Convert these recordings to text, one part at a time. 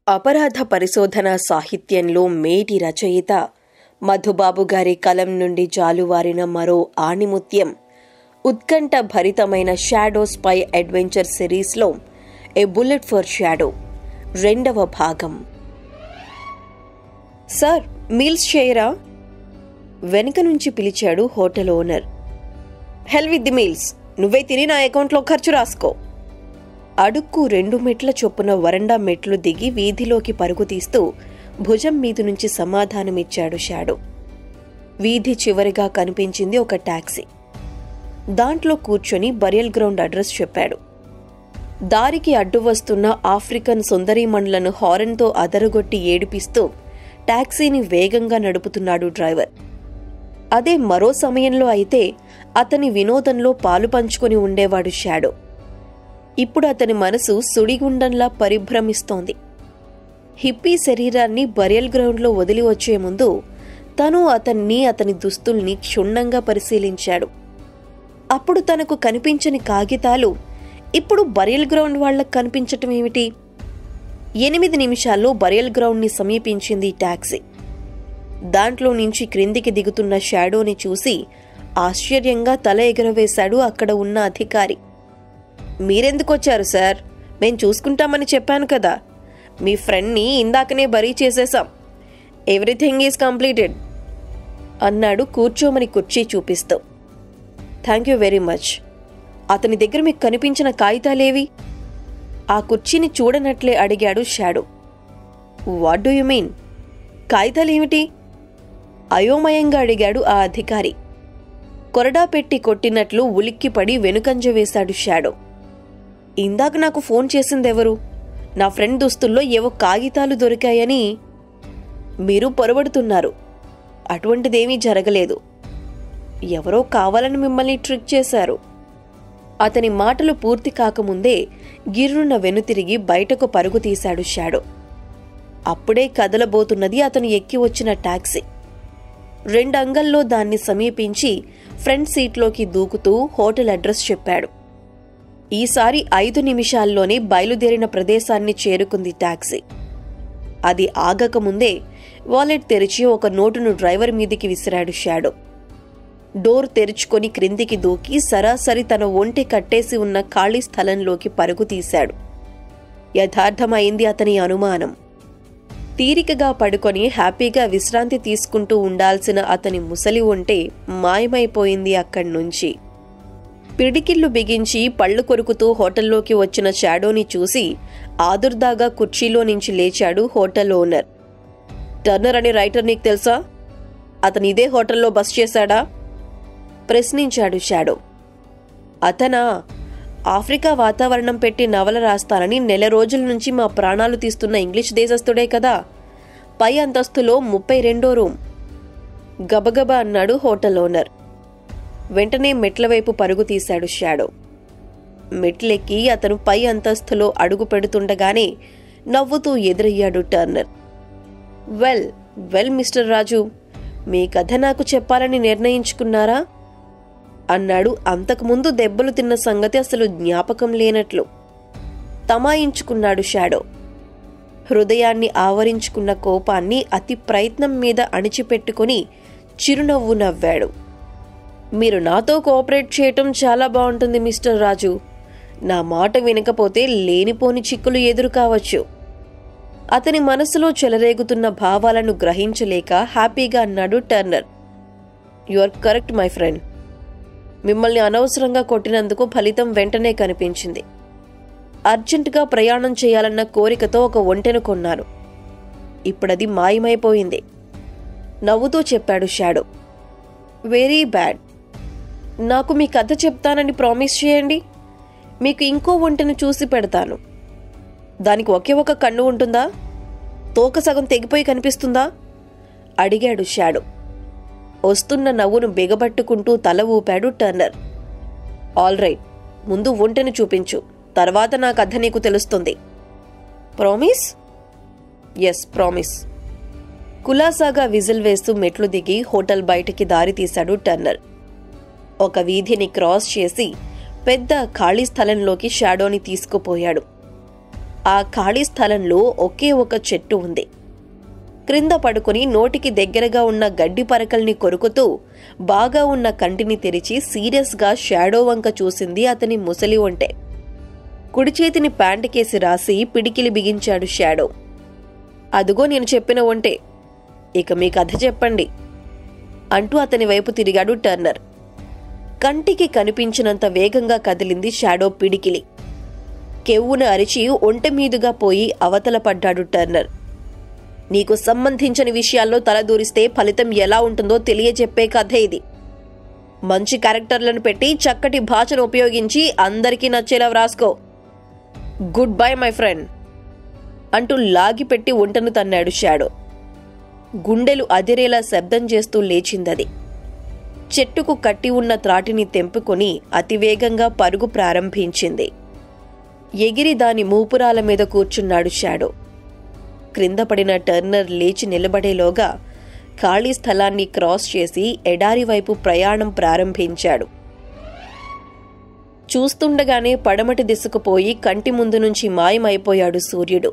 అపరాధ పరిశోధన సాహిత్యంలో మేటి రచయిత మధుబాబు గారి కలం నుండి జాలువారిన మరో ఆణిముత్యం ఉత్కంఠ భరితమైన షాడో స్పై అడ్వెంచర్ సిరీస్లో ఏ బుల్లెట్ ఫర్ షాడో రెండవ భాగం సార్ మీల్స్ చేయరా వెనుక నుంచి పిలిచాడు hotel owner hell with the meals నువ్వే తిని నా అకౌంట్లో ఖర్చు రాసుకో అడుక్కు రెండు మెట్ల చొప్పున వరండా మెట్లు దిగి వీధిలోకి పరుగు తీస్తూ భుజం మీది నుంచి సమాధానమిచ్చాడు షాడో వీధి చివరిగా కనిపించింది ఒక టాక్సీ దాంట్లో కూర్చొని బరియల్ గ్రౌండ్ అడ్రస్ చెప్పాడు దారికి అడ్డు వస్తున్న ఆఫ్రికన్ సుందరీమణులను హారన్తో అదరగొట్టి ఏడిపిస్తూ టాక్సీని వేగంగా నడుపుతున్నాడు డ్రైవర్ అదే మరో సమయంలో అయితే అతని వినోదంలో పాలు పంచుకొని ఉండేవాడు షాడో ఇప్పుడు అతని మనసు సుడిగుండంలా పరిభ్రమిస్తోంది హిప్పీ శరీరాన్ని బరియల్ గ్రౌండ్లో వదిలి వచ్చే ముందు తను అతన్ని అతని దుస్తుల్ని క్షుణ్ణంగా పరిశీలించాడు అప్పుడు తనకు కనిపించని కాగితాలు ఇప్పుడు బరియల్ గ్రౌండ్ వాళ్లకు కనిపించటం ఏమిటి ఎనిమిది నిమిషాల్లో బరియల్ గ్రౌండ్ని సమీపించింది ఈ టాక్సీ దాంట్లో నుంచి క్రిందికి దిగుతున్న షాడోని చూసి ఆశ్చర్యంగా తల ఎగరవేశాడు అక్కడ ఉన్న అధికారి మీరెందుకొచ్చారు సార్ మేం చూసుకుంటామని చెప్పాను కదా మీ ఫ్రెండ్ని ఇందాకనే బరీ చేసేశాం ఎవ్రీథింగ్ ఈజ్ కంప్లీటెడ్ అన్నాడు కూర్చోమని కుర్చీ చూపిస్తూ థ్యాంక్ యూ వెరీ మచ్ అతని దగ్గర మీకు కనిపించిన కాగితాలేవి ఆ కుర్చీని చూడనట్లే అడిగాడు Shadow what do you mean కాగితాలేమిటి అయోమయంగా అడిగాడు ఆ అధికారి కొరడా పెట్టి కొట్టినట్లు ఉలిక్కిపడి వెనుకంజ వేశాడు షాడో ఇందాక నాకు ఫోన్ చేసిందెవరు నా ఫ్రెండ్ దుస్తుల్లో ఏవో కాగితాలు దొరికాయని మీరు పొరబడుతున్నారు అటువంటిదేమీ జరగలేదు ఎవరో కావాలని మిమ్మల్ని ట్రిక్ చేశారు అతని మాటలు పూర్తి కాకముందే గిర్రున వెనుతిరిగి బయటకు పరుగు తీశాడు షాడో అప్పుడే కదలబోతున్నది అతను ఎక్కి వచ్చిన టాక్సీ రెండంగల్లో దాన్ని సమీపించి ఫ్రంట్ సీట్లోకి దూకుతూ హోటల్ అడ్రస్ చెప్పాడు ఈసారి ఐదు నిమిషాల్లోనే బయలుదేరిన ప్రదేశాన్ని చేరుకుంది టాక్సీ అది ఆగకముందే వాలెట్ తెరిచి ఒక నోటును డ్రైవర్ మీదికి విసిరాడు షాడో డోర్ తెరుచుకొని క్రిందికి దూకి సరాసరి తన ఒంటి కట్టేసి ఉన్న ఖాళీ స్థలంలోకి పరుగు తీశాడు యథార్థమైంది అతని అనుమానం తీరికగా పడుకొని హ్యాపీగా విశ్రాంతి తీసుకుంటూ ఉండాల్సిన అతని ముసలి ఒంటే మాయమైపోయింది అక్కడి నుంచి పిడికిళ్ళు బిగించి పళ్ళు కొరుకుతూ హోటల్లోకి వచ్చిన షాడోని చూసి ఆదుర్దాగా కుర్చీలో నుంచి లేచాడు హోటల్ ఓనర్ టర్నర్ అనే రైటర్ నీకు తెలుసా అతను ఇదే హోటల్లో బస్ చేశాడా ప్రశ్నించాడు షాడో అతనా ఆఫ్రికా వాతావరణం పెట్టి నవల రాస్తానని నెల రోజుల నుంచి మా ప్రాణాలు తీస్తున్న ఇంగ్లీష్ దేశస్థుడే కదా పై అంతస్తులో ముప్పై రెండో రూమ్ గబగబా అన్నాడు హోటల్ ఓనర్ వెంటనే మెట్ల వైపు పరుగు తీశాడు షాడో మెట్లెక్కి అతను పై అంతస్తులో అడుగు పెడుతుండగానే నవ్వుతూ ఎదురయ్యాడు Turner well well mister Raju మీ కథ నాకు చెప్పాలని నిర్ణయించుకున్నారా అన్నాడు అంతకుముందు దెబ్బలు తిన్న సంగతి అసలు జ్ఞాపకం లేనట్లు తమాయించుకున్నాడు షాడో హృదయాన్ని ఆవరించుకున్న కోపాన్ని అతి ప్రయత్నం మీద అణిచిపెట్టుకుని చిరునవ్వు నవ్వాడు మీరు నాతో కోఆపరేట్ చేయటం చాలా బాగుంటుంది మిస్టర్ రాజు నా మాట వినకపోతే లేనిపోని చిక్కులు ఎదురు కావచ్చు అతని మనసులో చెలరేగుతున్న భావాలను గ్రహించలేక హ్యాపీగా అన్నాడు Turner you are correct my friend మిమ్మల్ని అనవసరంగా కొట్టినందుకు ఫలితం వెంటనే కనిపించింది అర్జెంటుగా ప్రయాణం చేయాలన్న కోరికతో ఒక ఒంటెను కొన్నాను ఇప్పుడది మాయమైపోయింది నవ్వుతూ చెప్పాడు షాడో వెరీ బ్యాడ్ నాకు మీ కథ చెప్తానని ప్రామిస్ చేయండి మీకు ఇంకో ఒంటెను చూసి పెడతాను దానికి ఒకే ఒక కన్ను ఉంటుందా తోక సగం తెగిపోయి కనిపిస్తుందా అడిగాడు షాడో వస్తున్న నవ్వును బిగబట్టుకుంటూ తల ఊపాడు టర్నర్ ఆల్ రైట్ ముందు ఒంటెను చూపించు తర్వాత నా కథ నీకు తెలుస్తుంది ప్రామిస్ ఎస్ ప్రామిస్ కులాసాగా విజిల్ వేస్తూ మెట్లు దిగి హోటల్ బయటికి దారి తీశాడు టర్నర్ ఒక వీధిని క్రాస్ చేసి పెద్ద ఖాళీ స్థలంలోకి షాడోని తీసుకుపోయాడు ఆ ఖాళీ స్థలంలో ఒకే ఒక చెట్టు ఉంది క్రింద పడుకుని నోటికి దగ్గరగా ఉన్న గడ్డి పరకల్ని కొరుకుతూ బాగా ఉన్న కంటిని తెరిచి సీరియస్గా షాడో వంక చూసింది అతని ముసలి ఒంటె కుడి చేతిని ప్యాంటుకేసి రాసి పిడికిలి బిగించాడు షాడో అదుగో నేను చెప్పిన ఒంటే ఇక మీ కథ చెప్పండి అంటూ అతని వైపు తిరిగాడు టర్నర్ కంటికి కనిపించినంత వేగంగా కదిలింది షాడో పిడికిలి కెవ్వున అరిచి ఒంటె మీదుగా పోయి అవతల పడ్డాడు టర్నర్ నీకు సంబంధించిన విషయాల్లో తలదూరిస్తే ఫలితం ఎలా ఉంటుందో తెలియజెప్పే కథ ఇది మంచి క్యారెక్టర్లను పెట్టి చక్కటి భాషను ఉపయోగించి అందరికీ నచ్చేలా వ్రాసుకో గుడ్ బై మై ఫ్రెండ్ అంటూ లాగిపెట్టి ఒంటను తన్నాడు షాడో గుండెలు అదిరేలా శబ్దం చేస్తూ లేచిందది చెట్టుకు కట్టి ఉన్న త్రాటిని తెంపుకొని అతివేగంగా పరుగు ప్రారంభించింది ఎగిరి దాని మూపురాల మీద కూర్చున్నాడు షాడో క్రింద పడిన టర్నర్ లేచి నిలబడేలోగా ఖాళీ స్థలాన్ని క్రాస్ చేసి ఎడారి వైపు ప్రయాణం ప్రారంభించాడు చూస్తుండగానే పడమటి దిశకు పోయి కంటి ముందు నుంచి మాయమైపోయాడు సూర్యుడు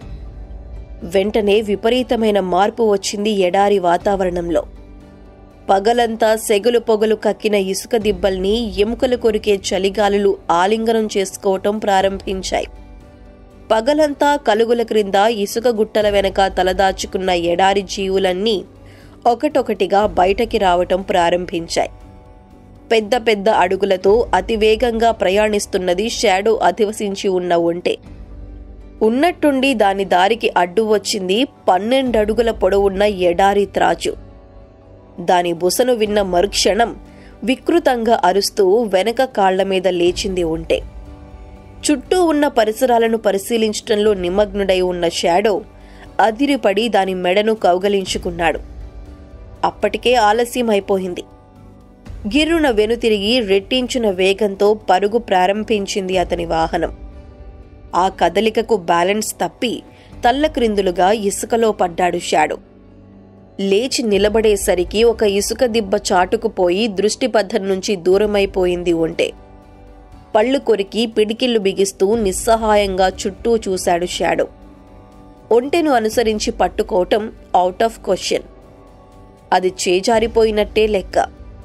వెంటనే విపరీతమైన మార్పు వచ్చింది ఎడారి వాతావరణంలో పగలంతా సెగలు పొగలు కక్కిన ఇసుక దిబ్బల్ని ఎముకలు కొరికే చలిగాలులు ఆలింగనం చేసుకోవటం ప్రారంభించాయి పగలంతా కలుగుల క్రింద ఇసుక గుట్టల వెనక తలదాచుకున్న ఎడారి జీవులన్నీ ఒకటొకటిగా బయటకి రావటం ప్రారంభించాయి పెద్ద పెద్ద అడుగులతో అతివేగంగా ప్రయాణిస్తున్నది షాడో అధివసించి ఉన్న ఒంటె ఉన్నట్టుండి దాని దారికి అడ్డు వచ్చింది పన్నెండడుగుల పొడవున్న ఎడారి త్రాచు దాని బుసను విన్న మరుక్షణం వికృతంగా అరుస్తూ వెనక కాళ్ల మీద లేచింది ఉంటే చుట్టూ ఉన్న పరిసరాలను పరిశీలించటంలో నిమగ్నుడై ఉన్న షాడో అదిరిపడి దాని మెడను కౌగలించుకున్నాడు అప్పటికే ఆలస్యం అయిపోయింది గిర్రున వెనుతిరిగి రెట్టించిన వేగంతో పరుగు ప్రారంభించింది అతని వాహనం ఆ కదలికకు బ్యాలెన్స్ తప్పి తల్లక్రిందులుగా ఇసుకలో పడ్డాడు షాడో లేచి నిలబడేసరికి ఒక ఇసుక దిబ్బ చాటుకుపోయి దృష్టిపథం నుంచి దూరమైపోయింది ఉంటే పళ్ళు కొరికి పిడికిళ్లు బిగిస్తూ నిస్సహాయంగా చుట్టూ చూశాడు షాడో ఒంటెను అనుసరించి పట్టుకోవటం అవుట్ ఆఫ్ క్వశ్చన్ అది చేజారిపోయినట్టే లెక్క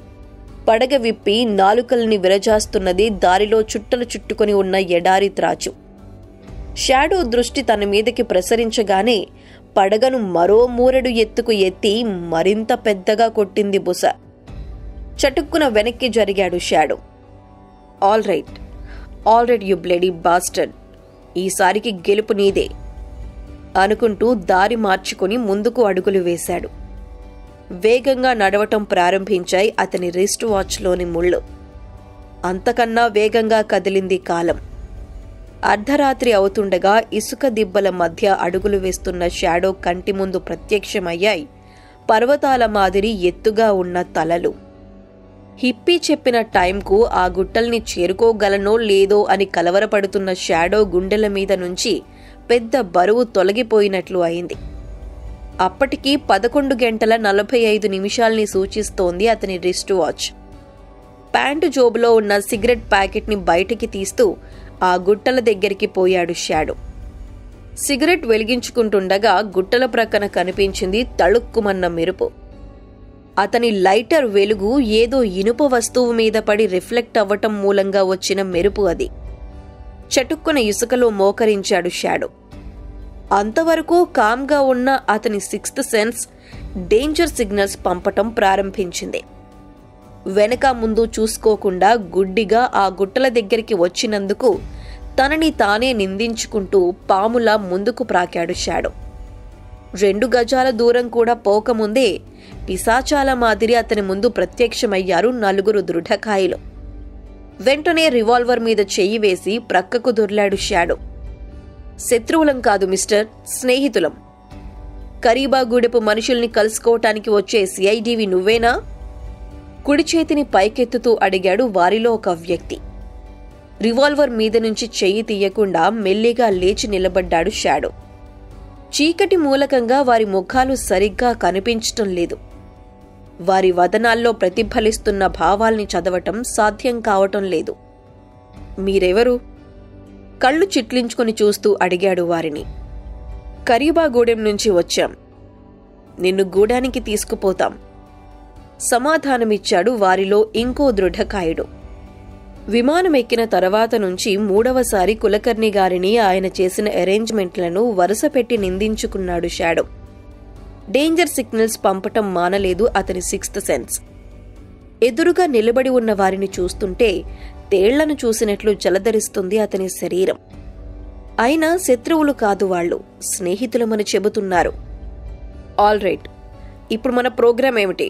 పడగ విప్పి నాలుకల్ని విరజాస్తున్నది దారిలో చుట్టలు చుట్టుకొని ఉన్న ఎడారి త్రాచు షాడో దృష్టి తన మీదకి ప్రసరించగానే పడగను మరో మూరెడు ఎత్తుకు ఎత్తి మరింత పెద్దగా కొట్టింది బుస చటుక్కున వెనక్కి జరిగాడు Shadow all right all right you bloody bastard ఈసారికి గెలుపు నీదే అనుకుంటూ దారి మార్చుకుని ముందుకు అడుగులు వేశాడు వేగంగా నడవటం ప్రారంభించాయి అతని రిస్ట్ వాచ్లోని ముళ్ళు అంతకన్నా వేగంగా కదిలింది కాలం అర్ధరాత్రి అవుతుండగా ఇసుక దిబ్బల మధ్య అడుగులు వేస్తున్న షాడో కంటి ముందు ప్రత్యక్షమయ్యాయి పర్వతాల మాదిరి ఎత్తుగా ఉన్న తలలు హిప్పీ చెప్పిన టైంకు ఆ గుట్టల్ని చేరుకోగలనో లేదో అని కలవరపడుతున్న షాడో గుండెల మీద నుంచి పెద్ద బరువు తొలగిపోయినట్లు అయింది అప్పటికి పదకొండు గంటల నలభై ఐదు నిమిషాల్ని సూచిస్తోంది అతని రిస్ట్ వాచ్ ప్యాంటు జోబులో ఉన్న సిగరెట్ ప్యాకెట్ని బయటికి తీస్తూ ఆ గుట్టల దగ్గరికి పోయాడు షాడో సిగరెట్ వెలిగించుకుంటుండగా గుట్టల ప్రక్కన కనిపించింది తళుక్కుమన్న మెరుపు అతని లైటర్ వెలుగు ఏదో ఇనుప వస్తువు మీద పడి రిఫ్లెక్ట్ అవ్వటం మూలంగా వచ్చిన మెరుపు అది చటుక్కున ఇసుకలో మోకరించాడు షాడో అంతవరకు కామ్గా ఉన్న అతని సిక్స్త్ సెన్స్ డేంజర్ సిగ్నల్స్ పంపటం ప్రారంభించింది వెనక ముందు చూసుకోకుండా గుడ్డిగా ఆ గుట్టల దగ్గరికి వచ్చినందుకు తనని తానే నిందించుకుంటూ పాములా ముందుకు ప్రాకాడు షాడో రెండు గజాల దూరం కూడా పోకముందే పిశాచాల మాదిరి అతని ముందు ప్రత్యక్షమయ్యారు నలుగురు దృఢకాయలు వెంటనే రివాల్వర్ మీద చెయ్యి వేసి ప్రక్కకు దొర్లాడు షాడో శత్రువులం కాదు మిస్టర్ స్నేహితులం కరీబాగూడెపు మనుషుల్ని కలుసుకోవటానికి వచ్చే సిఐడివి నువ్వేనా కుడి చేతిని పైకెత్తుతూ అడిగాడు వారిలో ఒక వ్యక్తి రివాల్వర్ మీద నుంచి చెయ్యి తీయకుండా మెల్లిగా లేచి నిలబడ్డాడు షాడో చీకటి మూలకంగా వారి ముఖాలు సరిగ్గా కనిపించటం లేదు వారి వదనాల్లో ప్రతిఫలిస్తున్న భావాల్ని చదవటం సాధ్యం కావటం లేదు మీరెవరు కళ్ళు చిట్లించుకొని చూస్తూ అడిగాడు వారిని కరీబాగూడెం నుంచి వచ్చాం నిన్ను గూడానికి తీసుకుపోతాం సమాధానమిచ్చాడు వారిలో ఇంకో దృఢకాయుడు విమానం ఎక్కిన తర్వాత నుంచి మూడవసారి కులకర్ణి గారిని ఆయన చేసిన అరేంజ్మెంట్లను వరుసపెట్టి నిందించుకున్నాడు షాడో డేంజర్ సిగ్నల్స్ పంపటం మానలేదు అతని సిక్స్త్ సెన్స్ ఎదురుగా నిలబడి ఉన్న వారిని చూస్తుంటే తేళ్లను చూసినట్లు జలధరిస్తుంది అతని శరీరం అయినా శత్రువులు కాదు వాళ్ళు స్నేహితులమని చెబుతున్నారు ఆల్ రైట్ ఇప్పుడు మన ప్రోగ్రాం ఏమిటి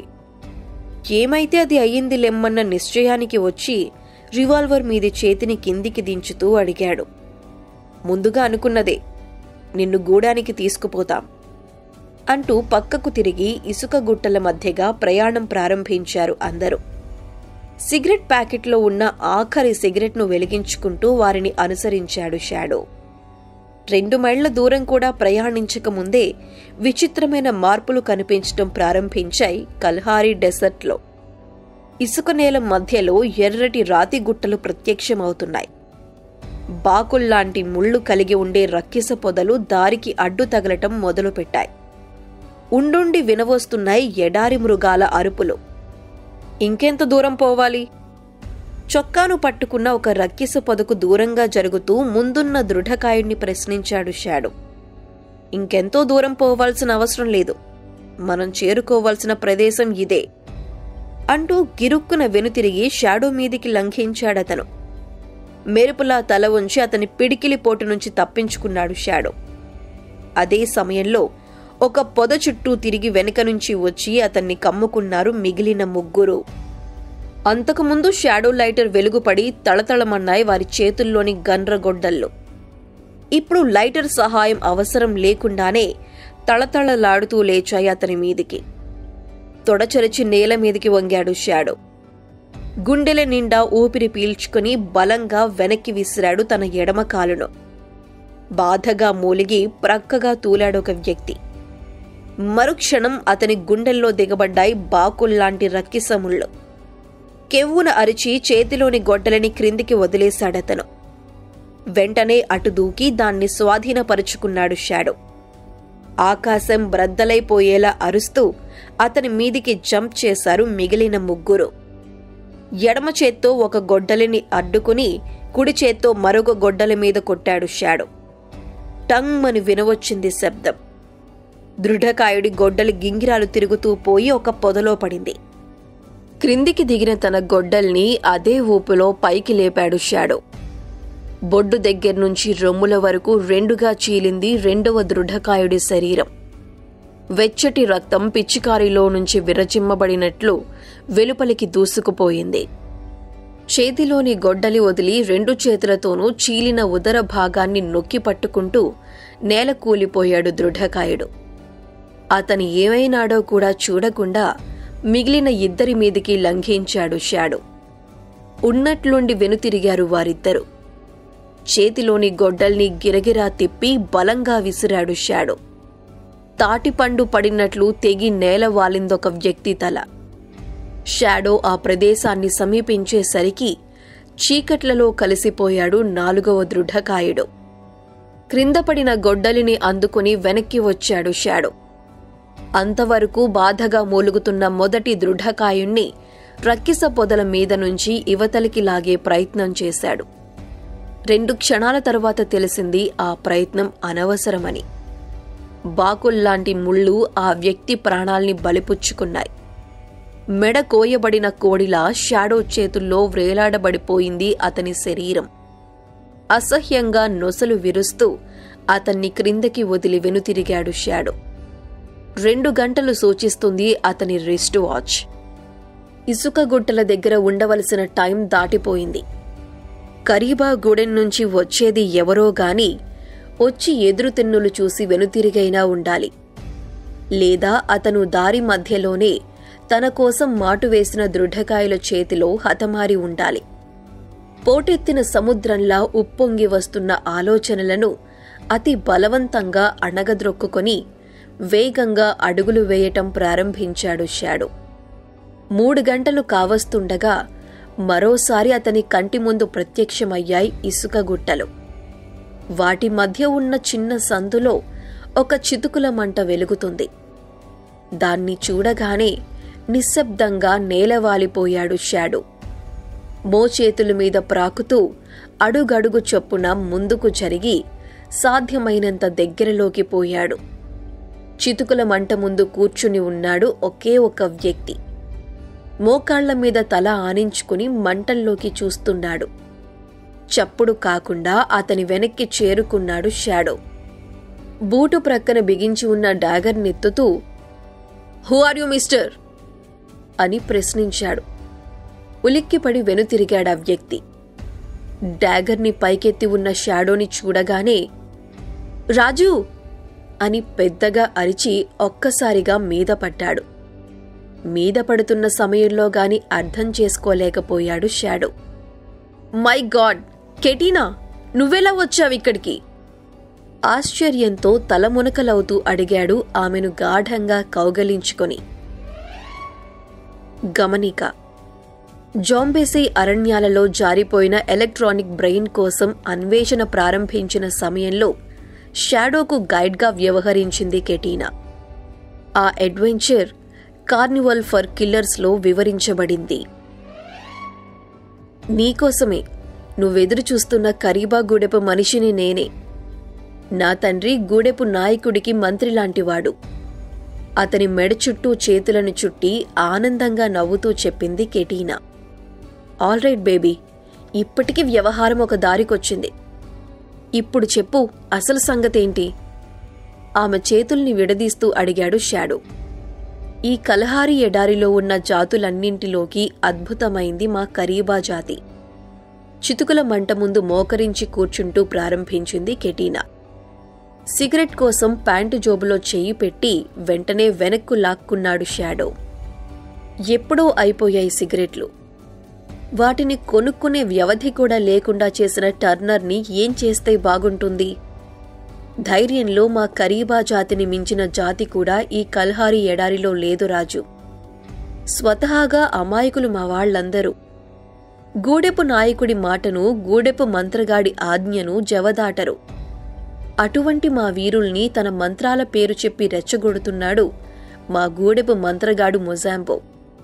ఏమైతే అది అయ్యింది లెమ్మన్న నిశ్చయానికి వచ్చి రివాల్వర్ మీది చేతిని కిందికి దించుతూ అడిగాడు ముందుగా అనుకున్నదే నిన్ను గూడానికి తీసుకుపోతాం అంటూ పక్కకు తిరిగి ఇసుక గుట్టల మధ్యగా ప్రయాణం ప్రారంభించారు అందరూ సిగరెట్ ప్యాకెట్లో ఉన్న ఆఖరి సిగరెట్ను వెలిగించుకుంటూ వారిని అనుసరించాడు షాడో రెండు మైళ్ల దూరం కూడా ప్రయాణించకముందే విచిత్రమైన మార్పులు కనిపించడం ప్రారంభించాయి కల్హారీ డెసర్ట్లో ఇసుక నేల మధ్యలో ఎర్రటి రాతి గుట్టలు ప్రత్యక్షమవుతున్నాయి బాకుల్లాంటి ముళ్ళు కలిగి ఉండే రక్కిస పొదలు దారికి అడ్డు తగలటం మొదలుపెట్టాయి ఉండుండి వినవస్తున్నాయి ఎడారి మృగాల అరుపులు ఇంకెంత దూరం పోవాలి చొక్కాను పట్టుకున్న ఒక రక్కిస పొదకు దూరంగా జరుగుతూ ముందున్న దృఢకాయుణ్ణి ప్రశ్నించాడు షాడు ఇంకెంతో దూరం పోవాల్సిన అవసరం లేదు మనం చేరుకోవాల్సిన ప్రదేశం ఇదే అంటూ గిరుక్కున వెనుతిరిగి షాడో మీదికి లంఘించాడతను మెరుపులా తల ఉంచి అతని పిడికిలి పోటు నుంచి తప్పించుకున్నాడు షాడో అదే సమయంలో ఒక పొద చుట్టూ తిరిగి వెనుక నుంచి వచ్చి అతన్ని కమ్ముకున్నారు మిగిలిన ముగ్గురు అంతకుముందు షాడో లైటర్ వెలుగుపడి తళతళమన్నాయి వారి చేతుల్లోని గండ్రగొడ్డళ్ళు ఇప్పుడు లైటర్ సహాయం అవసరం లేకుండానే తళతళలాడుతూ లేచాయి అతని మీదికి తొడచరిచి నేల మీదికి వంగాడు షాడో గుండెల నిండా ఊపిరి పీల్చుకుని బలంగా వెనక్కి విసిరాడు తన ఎడమ కాలును బాధగా మూలిగి ప్రక్కగా తూలాడొక వ్యక్తి మరుక్షణం అతని గుండెల్లో దిగబడ్డాయి బాకుల్లాంటి రక్కిసముళ్ళు కెవ్వున అరిచి చేతిలోని గొడ్డలని క్రిందికి వదిలేశాడతను వెంటనే అటు దూకి దాన్ని స్వాధీనపరుచుకున్నాడు షాడో ఆకాశం బ్రద్దలైపోయేలా అరుస్తూ అతని మీదికి జంప్ చేశారు మిగిలిన ముగ్గురు ఎడమ చేత్తో ఒక గొడ్డలిని అడ్డుకుని కుడి చేత్తో మరొక గొడ్డలి మీద కొట్టాడు షాడో టంగ్ అని వినవచ్చింది శబ్దం దృఢకాయుడి గొడ్డలి గింగిరాలు తిరుగుతూ పోయి ఒక పొదలో పడింది క్రిందికి దిగిన తన గొడ్డల్ని అదే ఊపులో పైకి లేపాడు షాడో బొడ్డు దగ్గర నుంచి రొమ్ముల వరకు రెండుగా చీలింది రెండవ దృఢకాయుడి శరీరం వెచ్చటి రక్తం పిచ్చికారిలో నుంచి విరచిమ్మబడినట్లు వెలుపలికి దూసుకుపోయింది చేతిలోని గొడ్డలి వదిలి రెండు చేతులతోనూ చీలిన ఉదర భాగాన్ని నొక్కి పట్టుకుంటూ నేల కూలిపోయాడు దృఢకాయుడు అతని ఏమైనాడో కూడా చూడకుండా మిగిలిన ఇద్దరి మీదికి లంఘించాడు షాడు ఉన్నట్లుండి వెనుతిరిగారు వారిద్దరు చేతిలోని గొడ్డల్ని గిరగిరా తిప్పి బలంగా విసిరాడు షాడో తాటిపండు పడినట్లు తెగి నేల వాలిందొక వ్యక్తి తల షాడో ఆ ప్రదేశాన్ని సమీపించేసరికి చీకట్లలో కలిసిపోయాడు నాలుగవ దృఢకాయుడు క్రింద పడిన గొడ్డలిని అందుకుని వెనక్కి వచ్చాడు షాడో అంతవరకు బాధగా మూలుగుతున్న మొదటి దృఢకాయుణ్ణి రక్కిస పొదల మీద నుంచి ఇవతలికి లాగే ప్రయత్నం చేశాడు రెండు క్షణాల తరువాత తెలిసింది ఆ ప్రయత్నం అనవసరమని బాకుల్లాంటి ముళ్ళు ఆ వ్యక్తి ప్రాణాల్ని బలిపుచ్చుకున్నాయి మెడ కోయబడిన కోడిలా షాడో చేతుల్లో వ్రేలాడబడిపోయింది అతని శరీరం అసహ్యంగా నొసలు విరుస్తూ అతన్ని క్రిందకి వదిలి వెనుతిరిగాడు షాడో రెండు గంటలు సూచిస్తుంది అతని రిస్ట్ వాచ్ ఇసుక గుట్టల దగ్గర ఉండవలసిన టైం దాటిపోయింది కరీబా గూడెం నుంచి వచ్చేది ఎవరో గాని వచ్చి ఎదురుతిన్నులు చూసి వెనుతిరిగైనా ఉండాలి లేదా అతను దారి మధ్యలోనే తన కోసం మాటు వేసిన దృఢకాయల చేతిలో హతమారి ఉండాలి పోటెత్తిన సముద్రంలా ఉప్పొంగి వస్తున్న ఆలోచనలను అతి బలవంతంగా అణగద్రొక్కుకొని వేగంగా అడుగులు వేయటం ప్రారంభించాడు షాడో మూడు గంటలు కావస్తుండగా మరోసారి అతని కంటి ముందు ప్రత్యక్షమయ్యాయి ఇసుక గుట్టలు వాటి మధ్య ఉన్న చిన్న సందులో ఒక చితుకుల మంట వెలుగుతుంది దాన్ని చూడగానే నిశ్శబ్దంగా నేలవాలిపోయాడు షాడో మోచేతుల మీద ప్రాకుతూ అడుగడుగు చొప్పున ముందుకు జరిగి సాధ్యమైనంత దగ్గరలోకి పోయాడు చితుకుల మంట ముందు కూర్చుని ఉన్నాడు ఒకే ఒక వ్యక్తి మోకాళ్ల మీద తల ఆనించుకుని మంటల్లోకి చూస్తున్నాడు చప్పుడు కాకుండా అతని వెనక్కి చేరుకున్నాడు షాడో బూటు ప్రక్కన బిగించి ఉన్న డాగర్ నెత్తుతూ హూ ఆర్ యు మిస్టర్ అని ప్రశ్నించాడు ఉలిక్కిపడి వెనుతిరిగాడా వ్యక్తి డాగర్ని పైకెత్తి ఉన్న షాడోని చూడగానే రాజు అని పెద్దగా అరిచి ఒక్కసారిగా మీద పడ్డాడు మీద పడుతున్న సమయంలో గాని అర్థం చేసుకోలేకపోయాడు షాడో మై గాడ్ కెటీనా నువ్వెలా వచ్చావిక్కడికి ఆశ్చర్యంతో తలమునకలవుతూ అడిగాడు ఆమెను గాఢంగా కౌగలించుకొని గమనిక జాంబేసీ అరణ్యాలలో జారిపోయిన ఎలక్ట్రానిక్ బ్రెయిన్ కోసం అన్వేషణ ప్రారంభించిన సమయంలో షాడోకు గైడ్గా వ్యవహరించింది కెటీనా ఆ అడ్వెంచర్ కార్నివల్ ఫర్ కిల్లర్స్లో వివరించబడింది నీకోసమే నువ్వెదురు చూస్తున్న కరీబా గూడెపు మనిషిని నేనే నా తండ్రి గూడెపు నాయకుడికి మంత్రి లాంటివాడు అతని మెడ చుట్టూ చేతులను చుట్టి ఆనందంగా నవ్వుతూ చెప్పింది కెటీనా ఆల్ రైట్ బేబీ ఇప్పటికి వ్యవహారం ఒక దారికొచ్చింది ఇప్పుడు చెప్పు అసలు సంగతేంటి ఆమె చేతుల్ని విడదీస్తూ అడిగాడు షాడో ఈ కలహారి ఎడారిలో ఉన్న జాతులన్నింటిలోకి అద్భుతమైంది మా కరీబా జాతి చితుకుల మంట ముందు మోకరించి కూర్చుంటూ ప్రారంభించింది కెటీనా సిగరెట్ కోసం ప్యాంటు జోబులో చెయ్యి పెట్టి వెంటనే వెనక్కు లాక్కున్నాడు షాడో ఎప్పుడో అయిపోయాయి సిగరెట్లు వాటిని కొనుక్కునే వ్యవధి కూడా లేకుండా చేసిన టర్నర్ని ఏం చేస్తే బాగుంటుంది ధైర్యంలో మా కరీబా జాతిని మించిన జాతి కూడా ఈ కల్హారి ఎడారిలో లేదు రాజు స్వతహాగా అమాయకులు మా వాళ్లందరూ గూడెపు నాయకుడి మాటను గూడెపు మంత్రగాడి ఆజ్ఞను జవదాటరు అటువంటి మా వీరుల్ని తన మంత్రాల పేరు చెప్పి రెచ్చగొడుతున్నాడు మా గూడెపు మంత్రగాడు మొజాంబో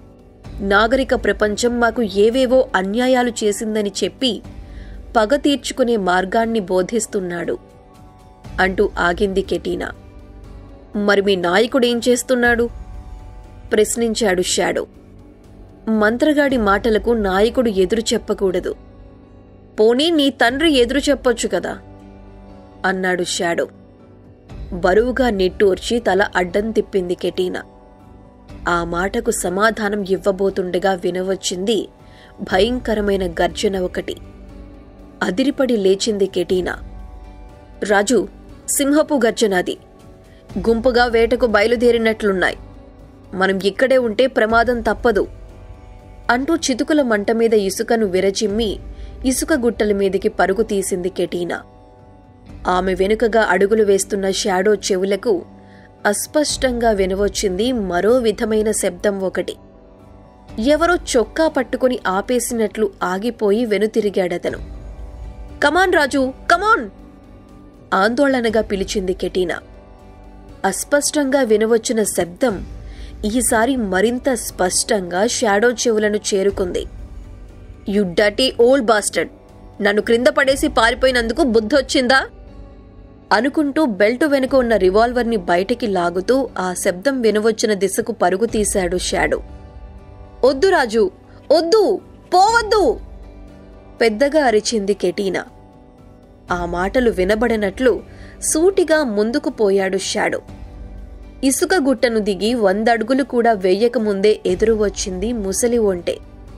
నాగరిక ప్రపంచం మాకు ఏవేవో అన్యాయాలు చేసిందని చెప్పి పగ తీర్చుకునే మార్గాన్ని బోధిస్తున్నాడు అంటూ ఆగింది కెటీనా మరి మీ నాయకుడేం చేస్తున్నాడు ప్రశ్నించాడు షాడో మంత్రగాడి మాటలకు నాయకుడు ఎదురు చెప్పకూడదు పోనీ నీ తండ్రి ఎదురు చెప్పొచ్చు కదా అన్నాడు షాడో బరువుగా నిట్టూర్చి తల అడ్డం తిప్పింది కెటీనా ఆ మాటకు సమాధానం ఇవ్వబోతుండగా వినవచ్చింది భయంకరమైన గర్జన ఒకటి అదిరిపడి లేచింది కెటీనా రాజు సింహపు గర్జనాది గుంపుగా వేటకు బయలుదేరినట్లున్నాయి మనం ఇక్కడే ఉంటే ప్రమాదం తప్పదు అంటూ చితుకుల మంట మీద ఇసుకను విరచిమ్మి ఇసుక గుట్టల మీదికి పరుగు తీసింది కెటీనా ఆమె వెనుకగా అడుగులు వేస్తున్న షాడో చెవులకు అస్పష్టంగా వినవచ్చింది మరో విధమైన శబ్దం ఒకటి ఎవరో చొక్కా పట్టుకుని ఆపేసినట్లు ఆగిపోయి వెనుతిరిగాడతను కమాన్ రాజు కమాన్ ఆందోళనగా పిలిచింది కెటీనా అస్పష్టంగా వినవచ్చిన శబ్దం ఈసారి మరింత స్పష్టంగా షాడో చెవులను చేరుకుంది యు డటీ ఓల్డ్ బాస్టర్డ్ నన్ను క్రింద పడేసి పారిపోయినందుకు బుద్ధొచ్చిందా అనుకుంటూ బెల్ట్ వెనుక ఉన్న రివాల్వర్ని బయటికి లాగుతూ ఆ శబ్దం వినవచ్చిన దిశకు పరుగు తీశాడు షాడో వద్దు రాజు వద్దు పోవద్దు పెద్దగా అరిచింది కెటీనా ఆ మాటలు వినబడినట్లు సూటిగా ముందుకు పోయాడు షాడో ఇసుక గుట్టను దిగి వందడుగులు కూడా వెయ్యకముందే ఎదురు వచ్చింది ముసలి ఒంటె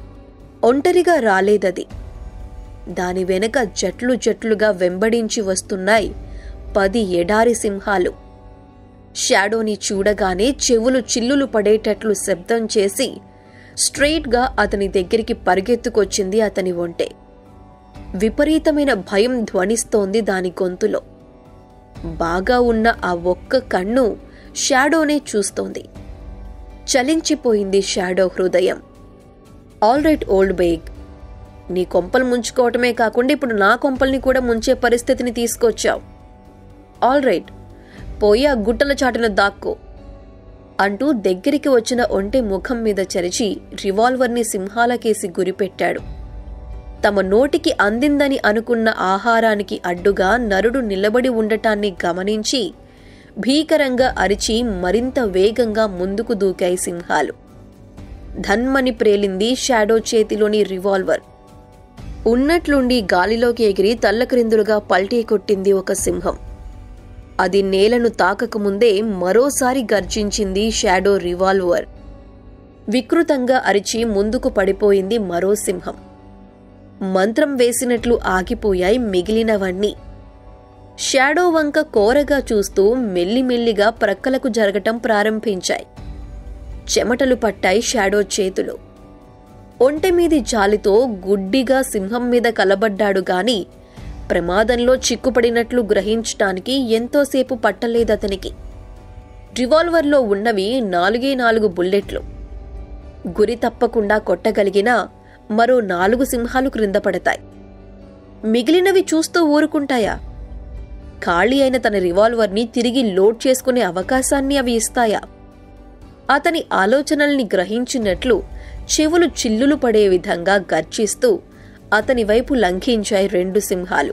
ఒంటరిగా రాలేదది దాని వెనక జట్లు జట్లుగా వెంబడించి వస్తున్నాయి పది ఎడారి సింహాలు షాడోని చూడగానే చెవులు చిల్లులు పడేటట్లు శబ్దం చేసి స్ట్రెయిట్గా అతని దగ్గరికి పరిగెత్తుకొచ్చింది అతని ఒంటె విపరీతమైన భయం ధ్వనిస్తోంది దాని గొంతులో బాగా ఉన్న ఆ ఒక్క కన్ను షాడోనే చూస్తోంది చలించిపోయింది షాడో హృదయం ఆల్ రైట్ ఓల్డ్ బేగ్ నీ కొంపలు ముంచుకోవటమే కాకుండా ఇప్పుడు నా కొంపల్ని కూడా ముంచే పరిస్థితిని తీసుకొచ్చావు ఆల్ రైట్ పోయి ఆ గుట్టల చాటున దాక్కో అంటూ దగ్గరికి వచ్చిన ఒంటె ముఖం మీద చరిచి రివాల్వర్ని సింహాలకేసి గురిపెట్టాడు తమ నోటికి అందిందని అనుకున్న ఆహారానికి అడ్డుగా నరుడు నిలబడి ఉండటాన్ని గమనించి భీకరంగా అరిచి మరింత వేగంగా ముందుకు దూకాయి సింహాలు ధన్మని ప్రేలింది షాడో చేతిలోని రివాల్వర్ ఉన్నట్లుండి గాలిలోకి ఎగిరి తల్లక్రిందులుగా పల్టీ కొట్టింది ఒక సింహం అది నేలను తాకకముందే మరోసారి గర్జించింది షాడో రివాల్వర్ వికృతంగా అరిచి ముందుకు పడిపోయింది మరో సింహం మంత్రం వేసినట్లు ఆగిపోయాయి మిగిలినవన్నీ షాడో వంక కోరగా చూస్తూ మెల్లిమెల్లిగా ప్రక్కలకు జరగటం ప్రారంభించాయి చెమటలు పట్టాయి షాడో చేతులు ఒంటె మీది జాలితో గుడ్డిగా సింహం మీద కలబడ్డాడు గాని ప్రమాదంలో చిక్కుపడినట్లు గ్రహించటానికి ఎంతోసేపు పట్టలేదతనికి రివాల్వర్లో ఉన్నవి నాలుగే నాలుగు బుల్లెట్లు గురి తప్పకుండా కొట్టగలిగినా మరో నాలుగు సింహాలు క్రింద పడతాయి మిగిలినవి చూస్తూ ఊరుకుంటాయా ఖాళీ అయిన తన రివాల్వర్ని తిరిగి లోడ్ చేసుకునే అవకాశాన్ని అవి ఇస్తాయా అతని ఆలోచనల్ని గ్రహించినట్లు చెవులు చిల్లులు పడే విధంగా గర్జిస్తూ అతని వైపు లంఘించాయి రెండు సింహాలు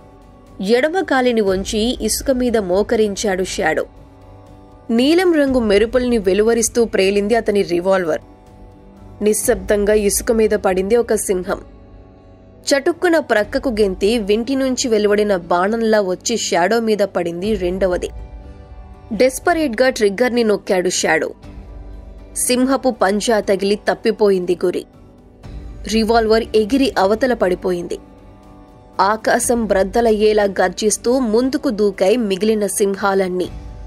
ఎడమ కాలిని వంచి ఇసుక మీద మోకరించాడు షాడో నీలం రంగు మెరుపుల్ని వెలువరిస్తూ ప్రేలింది అతని రివాల్వర్ నిశ్శబ్దంగా ఇసుక మీద పడింది ఒక సింహం చటుక్కున ప్రక్కకు గెంతి వింటి నుంచి వెలువడిన బాణంలా వచ్చి షాడో మీద పడింది రెండవది డెస్పరేట్గా ట్రిగ్గర్ని నొక్కాడు షాడో సింహపు పంజా తగిలి తప్పిపోయింది గురి రివాల్వర్ ఎగిరి అవతల పడిపోయింది ఆకాశం బ్రద్దలయ్యేలా గర్జిస్తూ ముందుకు దూకాయి మిగిలిన సింహాలన్నీ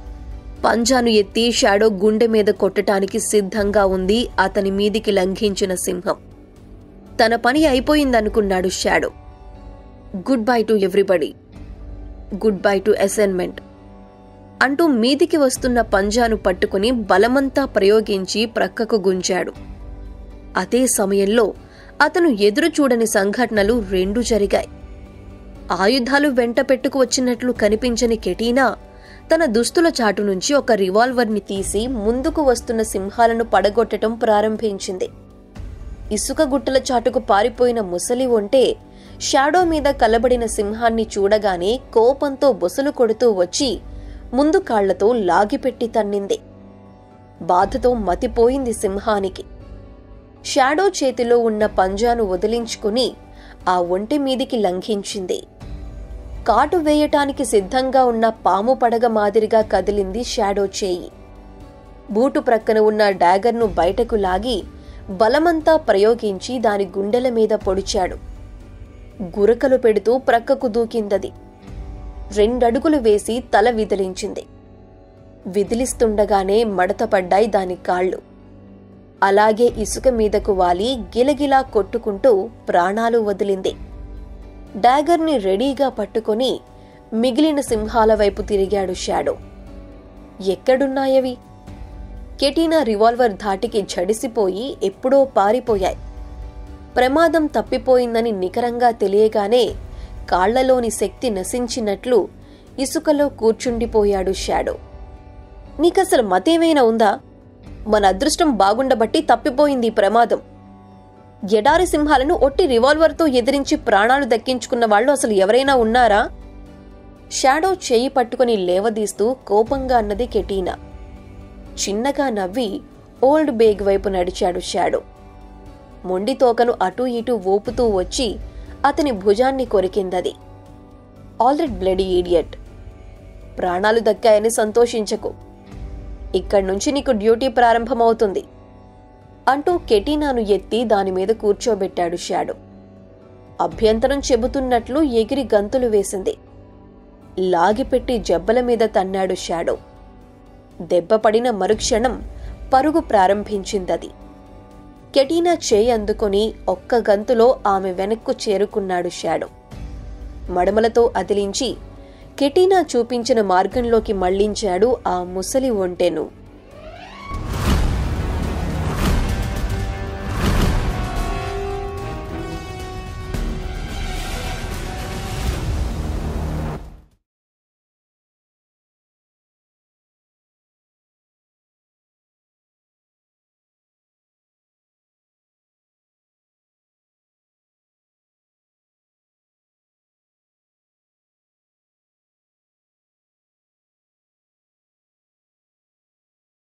పంజాను ఎత్తి షాడో గుండె మీద కొట్టటానికి సిద్ధంగా ఉంది అతని మీదికి లంఘించిన సింహం తన పని అయిపోయిందనుకున్నాడు Shadow goodbye to everybody goodbye to assignment అంటూ మీదికి వస్తున్న పంజాను పట్టుకుని బలమంతా ప్రయోగించి ప్రక్కకు గుంజాడు అదే సమయంలో అతను ఎదురు చూడని సంఘటనలు రెండు జరిగాయి ఆయుధాలు వెంట పెట్టుకు వచ్చినట్లు కనిపించని కెటీనా తన దుస్తుల చాటు నుంచి ఒక రివాల్వర్ని తీసి ముందుకు వస్తున్న సింహాలను పడగొట్టడం ప్రారంభించింది ఇసుక గుట్టల చాటుకు పారిపోయిన ముసలి ఉంటే షాడో మీద కలబడిన సింహాన్ని చూడగానే కోపంతో బొసలు కొడుతూ వచ్చి ముందు కాళ్లతో లాగిపెట్టి తన్నింది బాధతో మతిపోయింది సింహానికి షాడో చేతిలో ఉన్న పంజాను వదిలించుకుని ఆ ఒంటి మీదికి లంఘించింది కాటు వేయటానికి సిద్ధంగా ఉన్న పాము పడగ మాదిరిగా కదిలింది షాడో చేయి బూటు ప్రక్కన ఉన్న డాగర్ను బయటకు లాగి బలమంతా ప్రయోగించి దాని గుండెల మీద పొడిచాడు గురకలు పెడుతూ ప్రక్కకు దూకిందది రెండడుగులు వేసి తల విదిలించింది విదిలిస్తుండగానే మడతపడ్డాయి దాని కాళ్ళు అలాగే ఇసుక మీదకు వాలి గిలగిలా కొట్టుకుంటూ ప్రాణాలు వదిలింది డాగర్ని రెడీగా పట్టుకొని మిగిలిన సింహాల వైపు తిరిగాడు షాడో ఎక్కడున్నాయవి కెటీనా రివాల్వర్ ధాటికి జడిసిపోయి ఎప్పుడో పారిపోయాయి ప్రమాదం తప్పిపోయిందని నికరంగా తెలియగానే కాళ్లలోని శక్తి నశించినట్లు ఇసుకలో కూర్చుండిపోయాడు షాడో నీకసలు మతేమైనా ఉందా మన అదృష్టం బాగుండబట్టి తప్పిపోయింది ఈ ప్రమాదం ఎడారి సింహాలను ఒట్టి రివాల్వర్తో ఎదిరించి ప్రాణాలు దక్కించుకున్న వాళ్ళు అసలు ఎవరైనా ఉన్నారా షాడో చేయి పట్టుకుని లేవదీస్తూ కోపంగా అన్నది కెటీనా చిన్నగా నవ్వి ఓల్డ్ బేగ్ వైపు నడిచాడు షాడో మొండి తోకను అటూ ఇటూ ఊపుతూ వచ్చి అతని భుజాన్ని కొరికిందది ఆల్రెడ్ బ్లడీ ఈడియట్ ప్రాణాలు దక్కాయని సంతోషించకు ఇక్కడి నుంచి నీకు డ్యూటీ ప్రారంభమవుతుంది అంటూ కెటీనాను ఎత్తి దానిమీద కూర్చోబెట్టాడు షాడో అభ్యంతరం చెబుతున్నట్లు ఎగిరి గంతులు వేసింది లాగిపెట్టి జబ్బల మీద తన్నాడు షాడో దెబ్బపడిన మరుక్షణం పరుగు ప్రారంభించిందది కెటీనా చేయి అందుకొని ఒక్క గంతులో ఆమె వెనక్కు చేరుకున్నాడు షాడో మడమలతో అదిలించి కెటీనా చూపించిన మార్గంలోకి మళ్లించాడు ఆ ముసలి ఒంటెను